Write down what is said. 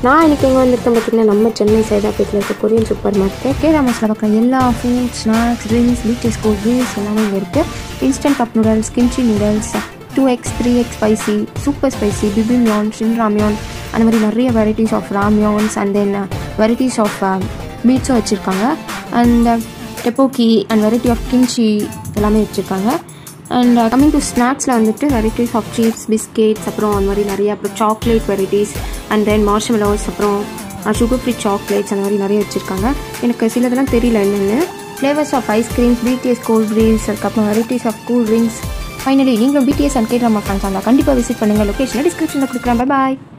நான் இன்றைக்கி எங்கே வந்திருக்கேன் பார்த்தீங்கன்னா நம்ம சென்னை சைதாப்பேட்டில் இருக்க கொரியன் சூப்பர் மார்க்கெட் கே ராமஸில் பார்க்குற எல்லா food snacks drinks BTS cold drinks எல்லாமே இங்கே இருக்குது instant cup noodles kimchi noodles two x three x spicy super spicy bibimmyeon Shin ramyeon அந்த மாதிரி நிறைய varieties of ramyeons and then varieties of மீட்ஸும் வச்சுருக்காங்க and tteokbokki and variety of kimchi எல்லாமே வச்சுருக்காங்க அண்ட் கம்மிங் டு ஸ்நாக்ஸில் வந்துட்டு varieties of chips biscuits அப்புறம் அந்த மாதிரி நிறைய அப்புறம் chocolate varieties and then marshmallows அப்புறம் சுகர் ஃப்ரீ சாக்லேட்ஸ் அந்த மாதிரி நிறைய வச்சுருக்காங்க எனக்கு சிலதெல்லாம் தெரியல என்னென்னு flavours of ice creams BTS cold drinks அதுக்கப்புறம் varieties of cool drinks finally நீங்களும் பிடிஎஸ் அண்ட் கேட்ராமா ஃபேன்ஸ் இருந்தால் கண்டிப்பாக விசிட் பண்ணுங்கள் லொக்கேஷனில் டிஸ்கிரிப்ஷனில் கொடுக்குறேன் பாய்